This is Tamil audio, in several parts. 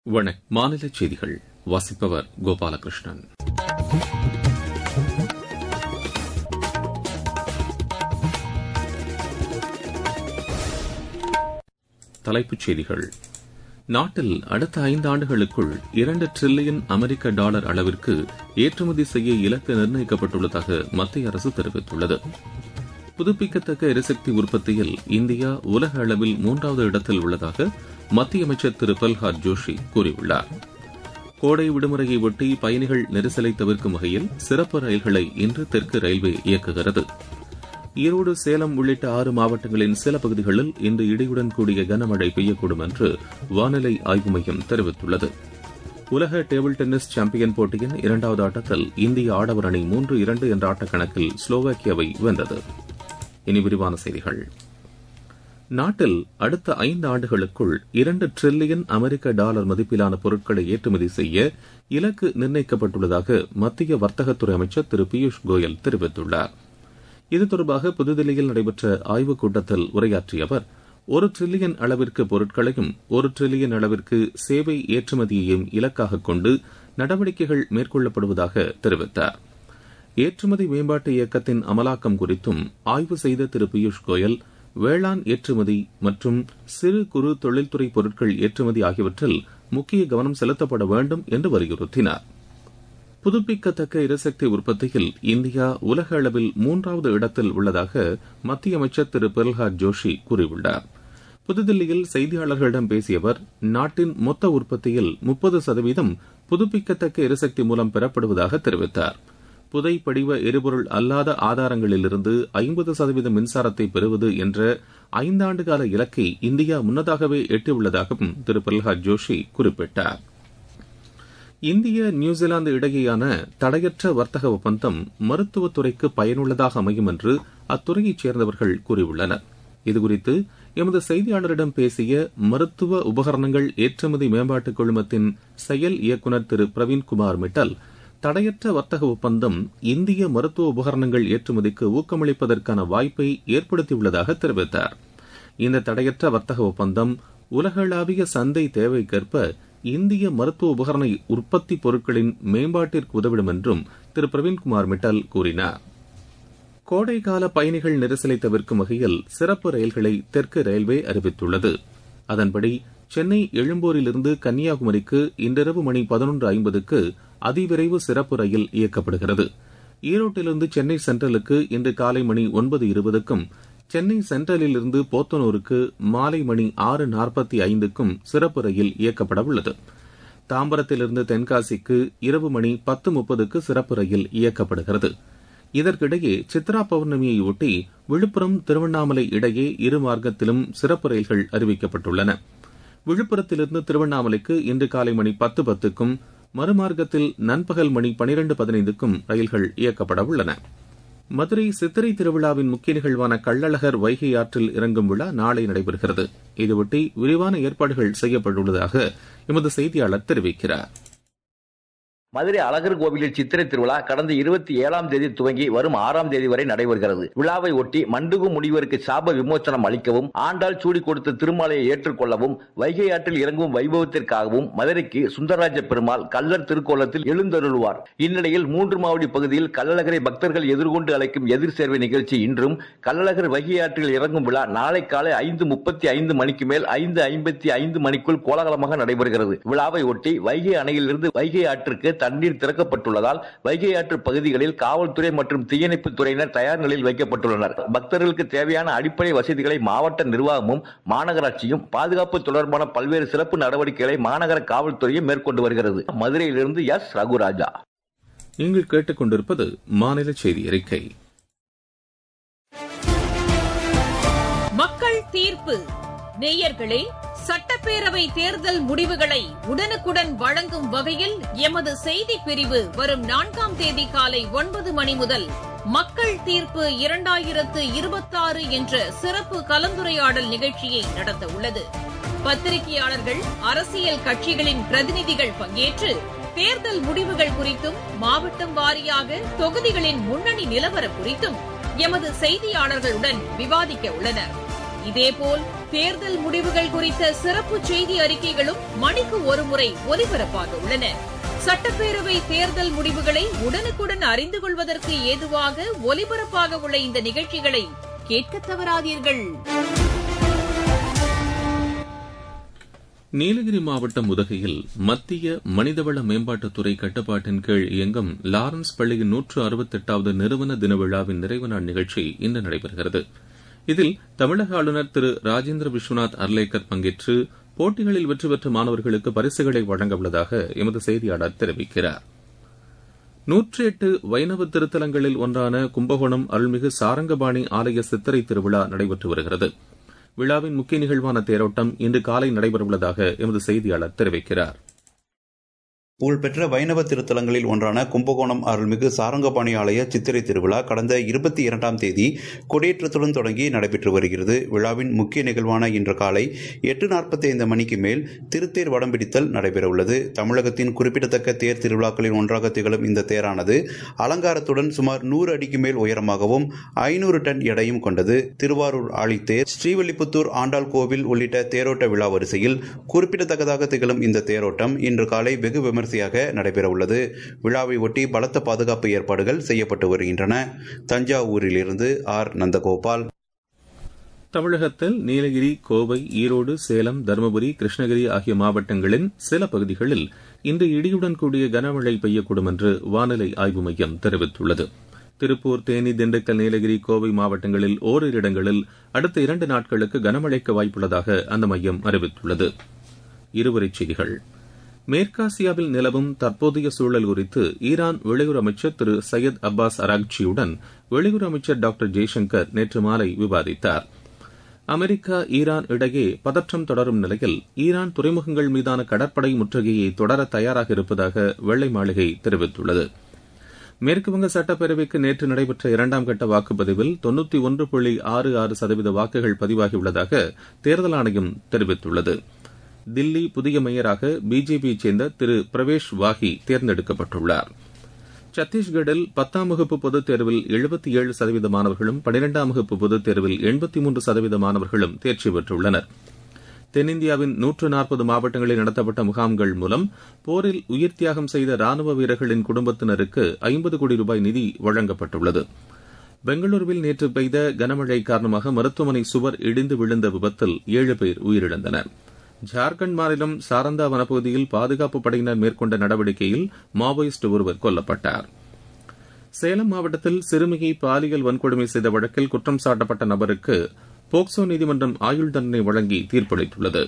வணக்கம் மாநில செய்திகள் வாசிப்பவர் கோபாலகிருஷ்ணன் தலைப்புச் செய்திகள் நாட்டில் அடுத்த ஐந்தாண்டுகளுக்குள் இரண்டு டிரில்லியன் அமெரிக்க டாலர் அளவிற்கு ஏற்றுமதி செய்ய இலக்கு நிர்ணயிக்கப்பட்டுள்ளதாக மத்திய அரசு தெரிவித்துள்ளது புதுப்பிக்கத்தக்க எரிசக்தி உற்பத்தியில் இந்தியா உலக அளவில் மூன்றாவது இடத்தில் உள்ளதாக மத்திய அமைச்சர் திரு பிரல்ஹாத் ஜோஷி கூறியுள்ளார் கோடை விடுமுறையை ஒட்டி பயணிகள் நெரிசலை தவிர்க்கும் வகையில் சிறப்பு ரயில்களை இன்று தெற்கு ரயில்வே இயக்குகிறது ஈரோடு சேலம் உள்ளிட்ட ஆறு மாவட்டங்களின் சில பகுதிகளில் இன்று இடியுடன் கூடிய கனமழை பெய்யக்கூடும் என்று வானிலை ஆய்வு மையம் தெரிவித்துள்ளது உலக டேபிள் டென்னிஸ் சாம்பியன் போட்டியின் இரண்டாவது ஆட்டத்தில் இந்திய ஆடவர் அணி மூன்று இரண்டு என்ற ஆட்டக்கணக்கில் ஸ்லோவாக்கியாவை வென்றது இனி விரிவான செய்திகள் நாட்டில் அடுத்த ஐந்து ஆண்டுகளுக்குள் இரண்டு டிரில்லியன் அமெரிக்க டாலர் மதிப்பிலான பொருட்களை ஏற்றுமதி செய்ய இலக்கு நிர்ணயிக்கப்பட்டுள்ளதாக மத்திய வர்த்தகத்துறை அமைச்சர் திரு பியூஷ் கோயல் தெரிவித்துள்ளார் இது தொடர்பாக புதுதில்லியில் நடைபெற்ற ஆய்வுக் கூட்டத்தில் உரையாற்றிய அவர் ஒரு டிரில்லியன் அளவிற்கு பொருட்களையும் ஒரு டிரில்லியன் அளவிற்கு சேவை ஏற்றுமதியையும் இலக்காக கொண்டு நடவடிக்கைகள் மேற்கொள்ளப்படுவதாக தெரிவித்தார் ஏற்றுமதி மேம்பாட்டு இயக்கத்தின் அமலாக்கம் குறித்தும் ஆய்வு செய்த திரு பியூஷ் கோயல் வேளாண் ஏற்றுமதி மற்றும் சிறு குறு தொழில்துறை பொருட்கள் ஏற்றுமதி ஆகியவற்றில் முக்கிய கவனம் செலுத்தப்பட வேண்டும் என்று வலியுறுத்தினார் புதுப்பிக்கத்தக்க எரிசக்தி உற்பத்தியில் இந்தியா உலக அளவில் மூன்றாவது இடத்தில் உள்ளதாக மத்திய அமைச்சர் திரு பிரல்ஹாத் ஜோஷி கூறியுள்ளார் புதுதில்லியில் செய்தியாளர்களிடம் பேசிய அவர் நாட்டின் மொத்த உற்பத்தியில் முப்பது சதவீதம் புதுப்பிக்கத்தக்க எரிசக்தி மூலம் பெறப்படுவதாக தெரிவித்தார் புதை படிவ எரிபொருள் அல்லாத ஆதாரங்களிலிருந்து ஐம்பது சதவீத மின்சாரத்தை பெறுவது என்ற ஐந்தாண்டு கால இலக்கை இந்தியா முன்னதாகவே எட்டியுள்ளதாகவும் திரு பிரல்ஹாத் ஜோஷி குறிப்பிட்டார் இந்திய நியூசிலாந்து இடையேயான தடையற்ற வர்த்தக ஒப்பந்தம் மருத்துவத்துறைக்கு பயனுள்ளதாக அமையும் என்று அத்துறையைச் சேர்ந்தவர்கள் கூறியுள்ளனர் இதுகுறித்து எமது செய்தியாளரிடம் பேசிய மருத்துவ உபகரணங்கள் ஏற்றுமதி மேம்பாட்டுக் குழுமத்தின் செயல் இயக்குநர் திரு பிரவீன்குமார் மிட்டல் தடையற்ற வர்த்தக ஒப்பந்தம் இந்திய மருத்துவ உபகரணங்கள் ஏற்றுமதிக்கு ஊக்கமளிப்பதற்கான வாய்ப்பை ஏற்படுத்தியுள்ளதாக தெரிவித்தார் இந்த தடையற்ற வர்த்தக ஒப்பந்தம் உலகளாவிய சந்தை தேவைக்கேற்ப இந்திய மருத்துவ உபகரண உற்பத்தி பொருட்களின் மேம்பாட்டிற்கு உதவிடும் என்றும் திரு பிரவீன்குமார் மிட்டல் கூறினார் கோடைகால பயணிகள் நெரிசலை தவிர்க்கும் வகையில் சிறப்பு ரயில்களை தெற்கு ரயில்வே அறிவித்துள்ளது அதன்படி சென்னை எழும்பூரிலிருந்து கன்னியாகுமரிக்கு இன்றிரவு மணி பதினொன்று ஐம்பதுக்கு அதிவிரைவு சிறப்பு ரயில் இயக்கப்படுகிறது ஈரோட்டிலிருந்து சென்னை சென்ட்ரலுக்கு இன்று காலை மணி ஒன்பது இருபதுக்கும் சென்னை சென்ட்ரலிலிருந்து போத்தனூருக்கு மாலை மணி ஆறு நாற்பத்தி ஐந்துக்கும் சிறப்பு ரயில் இயக்கப்பட உள்ளது தாம்பரத்திலிருந்து தென்காசிக்கு இரவு மணி பத்து முப்பதுக்கு சிறப்பு ரயில் இயக்கப்படுகிறது இதற்கிடையே சித்ரா பௌர்ணமியை ஒட்டி விழுப்புரம் திருவண்ணாமலை இடையே இரு மார்க்கத்திலும் சிறப்பு ரயில்கள் அறிவிக்கப்பட்டுள்ளன விழுப்புரத்திலிருந்து திருவண்ணாமலைக்கு இன்று காலை மணி பத்து பத்துக்கும் மறுமார்க்கத்தில் நண்பகல் மணி பனிரெண்டு பதினைந்துக்கும் ரயில்கள் இயக்கப்பட உள்ளன மதுரை சித்திரை திருவிழாவின் முக்கிய நிகழ்வான கள்ளழகர் வைகை ஆற்றில் இறங்கும் விழா நாளை நடைபெறுகிறது இதுவொட்டி விரிவான ஏற்பாடுகள் செய்யப்பட்டுள்ளதாக எமது செய்தியாளர் தெரிவிக்கிறார் மதுரை அழகர் கோவிலில் சித்திரை திருவிழா கடந்த இருபத்தி ஏழாம் தேதி துவங்கி வரும் ஆறாம் தேதி வரை நடைபெறுகிறது விழாவை ஒட்டி மண்டுகு முனிவருக்கு சாப விமோச்சனம் அளிக்கவும் ஆண்டாள் சூடி கொடுத்த திருமாலையை ஏற்றுக்கொள்ளவும் வைகை ஆற்றில் இறங்கும் வைபவத்திற்காகவும் மதுரைக்கு சுந்தரராஜ பெருமாள் கல்லர் திருக்கோலத்தில் எழுந்தருள்வார் இந்நிலையில் மூன்று மாவடி பகுதியில் கள்ளழகரை பக்தர்கள் எதிர்கொண்டு அழைக்கும் எதிர் சேர்வை நிகழ்ச்சி இன்றும் கள்ளழகர் வைகை ஆற்றில் இறங்கும் விழா நாளை காலை ஐந்து முப்பத்தி ஐந்து மணிக்கு மேல் ஐந்து ஐம்பத்தி ஐந்து மணிக்குள் கோலாகலமாக நடைபெறுகிறது விழாவை ஒட்டி வைகை அணையிலிருந்து வைகை ஆற்றுக்கு தண்ணீர் திறக்கப்பட்டுள்ளதால் வைகை ஆற்று பகுதிகளில் காவல்துறை மற்றும் தீயணைப்பு துறையினர் தயார் நிலையில் வைக்கப்பட்டுள்ளனர் பக்தர்களுக்கு தேவையான அடிப்படை வசதிகளை மாவட்ட நிர்வாகமும் மாநகராட்சியும் பாதுகாப்பு தொடர்பான பல்வேறு சிறப்பு நடவடிக்கைகளை மாநகர காவல்துறையும் மேற்கொண்டு வருகிறது மதுரையிலிருந்து எஸ் ரகுராஜா நீங்கள் கேட்டுக்கொண்டிருப்பது மாநில செய்தி அறிக்கை மக்கள் தீர்ப்பு நேயர்களே சட்டப்பேரவை தேர்தல் முடிவுகளை உடனுக்குடன் வழங்கும் வகையில் எமது செய்தி பிரிவு வரும் நான்காம் தேதி காலை ஒன்பது மணி முதல் மக்கள் தீர்ப்பு இரண்டாயிரத்து இருபத்தாறு என்ற சிறப்பு கலந்துரையாடல் நிகழ்ச்சியை நடத்த உள்ளது பத்திரிகையாளர்கள் அரசியல் கட்சிகளின் பிரதிநிதிகள் பங்கேற்று தேர்தல் முடிவுகள் குறித்தும் மாவட்டம் வாரியாக தொகுதிகளின் முன்னணி நிலவரம் குறித்தும் எமது செய்தியாளர்களுடன் விவாதிக்க உள்ளனர் இதேபோல் தேர்தல் முடிவுகள் குறித்த சிறப்பு செய்தி அறிக்கைகளும் மணிக்கு ஒருமுறை ஒலிபரப்பாக உள்ளன சட்டப்பேரவை தேர்தல் முடிவுகளை உடனுக்குடன் அறிந்து கொள்வதற்கு ஏதுவாக ஒலிபரப்பாக உள்ள இந்த நிகழ்ச்சிகளை கேட்க தவறாதீர்கள் நீலகிரி மாவட்டம் உதகையில் மத்திய மனிதவள மேம்பாட்டுத்துறை கட்டுப்பாட்டின் கீழ் இயங்கும் லாரன்ஸ் பள்ளியின் நூற்று அறுபத்தெட்டாவது நிறுவன தின விழாவின் நிறைவு நாள் நிகழ்ச்சி இன்று நடைபெறுகிறது இதில் தமிழக ஆளுநர் திரு ராஜேந்திர விஸ்வநாத் அர்லேக்கர் பங்கேற்று போட்டிகளில் வெற்றி பெற்ற மாணவர்களுக்கு பரிசுகளை வழங்க உள்ளதாக எமது செய்தியாளர் தெரிவிக்கிறார் நூற்றி எட்டு வைணவ திருத்தலங்களில் ஒன்றான கும்பகோணம் அருள்மிகு சாரங்கபாணி ஆலய சித்திரை திருவிழா நடைபெற்று வருகிறது விழாவின் முக்கிய நிகழ்வான தேரோட்டம் இன்று காலை நடைபெறவுள்ளதாக எமது செய்தியாளர் தெரிவிக்கிறார் புகழ்பெற்ற வைணவ திருத்தலங்களில் ஒன்றான கும்பகோணம் அருள்மிகு சாரங்கபாணி ஆலய சித்திரை திருவிழா கடந்த இருபத்தி இரண்டாம் தேதி கொடியேற்றத்துடன் தொடங்கி நடைபெற்று வருகிறது விழாவின் முக்கிய நிகழ்வான இன்று காலை எட்டு நாற்பத்தி ஐந்து மணிக்கு மேல் திருத்தேர் வடம் பிடித்தல் நடைபெறவுள்ளது தமிழகத்தின் குறிப்பிடத்தக்க தேர் திருவிழாக்களில் ஒன்றாக திகழும் இந்த தேரானது அலங்காரத்துடன் சுமார் நூறு அடிக்கு மேல் உயரமாகவும் ஐநூறு டன் எடையும் கொண்டது திருவாரூர் ஆழித்தேர் ஸ்ரீவில்லிபுத்தூர் ஆண்டாள் கோவில் உள்ளிட்ட தேரோட்ட விழா வரிசையில் குறிப்பிடத்தக்கதாக திகழும் இந்த தேரோட்டம் இன்று காலை வெகு விமர்சனம் விமரிசையாக நடைபெறவுள்ளது விழாவை ஒட்டி பலத்த பாதுகாப்பு ஏற்பாடுகள் செய்யப்பட்டு வருகின்றன தஞ்சாவூரிலிருந்து ஆர் நந்தகோபால் தமிழகத்தில் நீலகிரி கோவை ஈரோடு சேலம் தருமபுரி கிருஷ்ணகிரி ஆகிய மாவட்டங்களின் சில பகுதிகளில் இன்று இடியுடன் கூடிய கனமழை பெய்யக்கூடும் என்று வானிலை ஆய்வு மையம் தெரிவித்துள்ளது திருப்பூர் தேனி திண்டுக்கல் நீலகிரி கோவை மாவட்டங்களில் ஓரிரு இடங்களில் அடுத்த இரண்டு நாட்களுக்கு கனமழைக்கு வாய்ப்புள்ளதாக அந்த மையம் அறிவித்துள்ளது இருவரிச் செய்திகள் மேற்காசியாவில் நிலவும் தற்போதைய சூழல் குறித்து ஈரான் வெளியுறவு அமைச்சர் திரு சையத் அப்பாஸ் அராக்சியுடன் வெளியுறவு அமைச்சர் டாக்டர் ஜெய்சங்கர் நேற்று மாலை விவாதித்தார் அமெரிக்கா ஈரான் இடையே பதற்றம் தொடரும் நிலையில் ஈரான் துறைமுகங்கள் மீதான கடற்படை முற்றுகையை தொடர தயாராக இருப்பதாக வெள்ளை மாளிகை தெரிவித்துள்ளது மேற்குவங்க சட்டப்பேரவைக்கு நேற்று நடைபெற்ற இரண்டாம் கட்ட வாக்குப்பதிவில் தொன்னூத்தி ஒன்று புள்ளி ஆறு ஆறு சதவீத வாக்குகள் பதிவாகியுள்ளதாக தேர்தல் ஆணையம் தெரிவித்துள்ளது தில்லி புதிய மேயராக பிஜேபியைச் சேர்ந்த திரு பிரவேஷ் வாஹி தேர்ந்தெடுக்கப்பட்டுள்ளார் சத்தீஸ்கட்டில் பத்தாம் வகுப்பு பொதுத் தேர்வில் எழுபத்தி ஏழு சதவீத மாணவர்களும் பனிரெண்டாம் வகுப்பு பொதுத் தேர்வில் எண்பத்தி மூன்று சதவீத மாணவர்களும் தேர்ச்சி பெற்றுள்ளனர் தென்னிந்தியாவின் நூற்று நாற்பது மாவட்டங்களில் நடத்தப்பட்ட முகாம்கள் மூலம் போரில் உயிர் தியாகம் செய்த ராணுவ வீரர்களின் குடும்பத்தினருக்கு ஐம்பது கோடி ரூபாய் நிதி வழங்கப்பட்டுள்ளது பெங்களூருவில் நேற்று பெய்த கனமழை காரணமாக மருத்துவமனை சுவர் இடிந்து விழுந்த விபத்தில் ஏழு பேர் உயிரிழந்தனர் ஜார்க்கண்ட் மாநிலம் சாரந்தா வனப்பகுதியில் பாதுகாப்பு படையினர் மேற்கொண்ட நடவடிக்கையில் மாவோயிஸ்ட் ஒருவர் கொல்லப்பட்டார் சேலம் மாவட்டத்தில் சிறுமியை பாலியல் வன்கொடுமை செய்த வழக்கில் குற்றம் சாட்டப்பட்ட நபருக்கு போக்சோ நீதிமன்றம் ஆயுள் தண்டனை வழங்கி தீர்ப்பளித்துள்ளது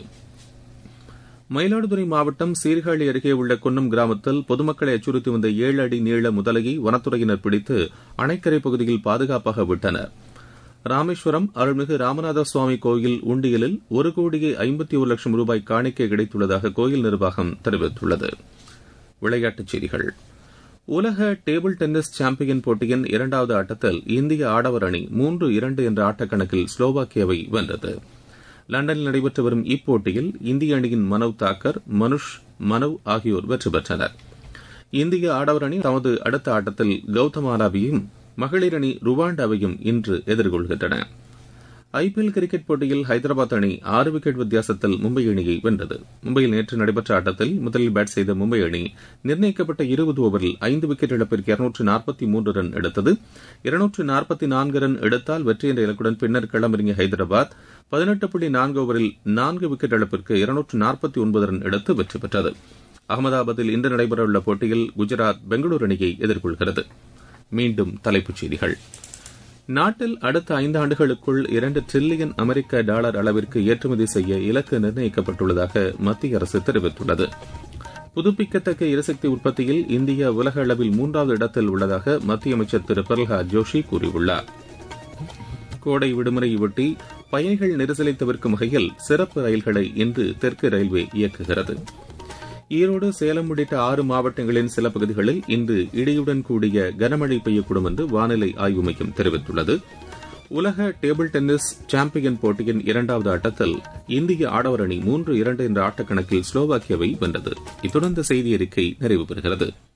மயிலாடுதுறை மாவட்டம் சீர்காழி அருகே உள்ள குன்னம் கிராமத்தில் பொதுமக்களை அச்சுறுத்தி வந்த ஏழு அடி நீள முதலையை வனத்துறையினர் பிடித்து அணைக்கரை பகுதியில் பாதுகாப்பாக விட்டனர் ராமேஸ்வரம் அருள்மிகு ராமநாத சுவாமி கோயில் உண்டியலில் ஒரு கோடியே ஐம்பத்தி ஒரு லட்சம் ரூபாய் காணிக்கை கிடைத்துள்ளதாக கோயில் நிர்வாகம் தெரிவித்துள்ளது விளையாட்டுச் செய்திகள் உலக டேபிள் டென்னிஸ் சாம்பியன் போட்டியின் இரண்டாவது ஆட்டத்தில் இந்திய ஆடவர் அணி மூன்று இரண்டு என்ற ஆட்டக்கணக்கில் ஸ்லோவாக்கியாவை வென்றது லண்டனில் நடைபெற்று வரும் இப்போட்டியில் இந்திய அணியின் மனவ் தாக்கர் மனுஷ் மனவ் ஆகியோர் வெற்றி பெற்றனர் இந்திய ஆடவர் அணி தமது அடுத்த ஆட்டத்தில் கௌதமாலாவையும் மகளிர் அணி ருவாண்டாவையும் இன்று எதிர்கொள்கின்றன ஐபிஎல் கிரிக்கெட் போட்டியில் ஹைதராபாத் அணி ஆறு விக்கெட் வித்தியாசத்தில் மும்பை அணியை வென்றது மும்பையில் நேற்று நடைபெற்ற ஆட்டத்தில் முதலில் பேட் செய்த மும்பை அணி நிர்ணயிக்கப்பட்ட இருபது ஓவரில் ஐந்து விக்கெட் இழப்பிற்கு இருநூற்று நாற்பத்தி மூன்று ரன் எடுத்தது இருநூற்று நாற்பத்தி நான்கு ரன் எடுத்தால் வெற்றி என்ற இலக்குடன் பின்னர் களமிறங்கிய ஹைதராபாத் பதினெட்டு புள்ளி நான்கு ஓவரில் நான்கு விக்கெட் இழப்பிற்கு இருநூற்று நாற்பத்தி ஒன்பது ரன் எடுத்து வெற்றி பெற்றது அகமதாபாத்தில் இன்று நடைபெறவுள்ள போட்டியில் குஜராத் பெங்களூரு அணியை எதிர்கொள்கிறது மீண்டும் தலைப்புச் செய்திகள் நாட்டில் அடுத்த ஐந்து ஆண்டுகளுக்குள் இரண்டு டிரில்லியன் அமெரிக்க டாலர் அளவிற்கு ஏற்றுமதி செய்ய இலக்கு நிர்ணயிக்கப்பட்டுள்ளதாக மத்திய அரசு தெரிவித்துள்ளது புதுப்பிக்கத்தக்க எரிசக்தி உற்பத்தியில் இந்தியா உலக அளவில் மூன்றாவது இடத்தில் உள்ளதாக மத்திய அமைச்சர் திரு பிரல்ஹாத் ஜோஷி கூறியுள்ளார் கோடை விடுமுறையொட்டி பயணிகள் நெரிசலை தவிர்க்கும் வகையில் சிறப்பு ரயில்களை இன்று தெற்கு ரயில்வே இயக்குகிறது ஈரோடு சேலம் உள்ளிட்ட ஆறு மாவட்டங்களின் சில பகுதிகளில் இன்று இடியுடன் கூடிய கனமழை பெய்யக்கூடும் என்று வானிலை ஆய்வு மையம் தெரிவித்துள்ளது உலக டேபிள் டென்னிஸ் சாம்பியன் போட்டியின் இரண்டாவது ஆட்டத்தில் இந்திய ஆடவர் அணி மூன்று இரண்டு என்ற ஆட்டக்கணக்கில் ஸ்லோவாக்கியாவை வென்றது இத்துடன் இந்த செய்தி அறிக்கை நிறைவு பெறுகிறது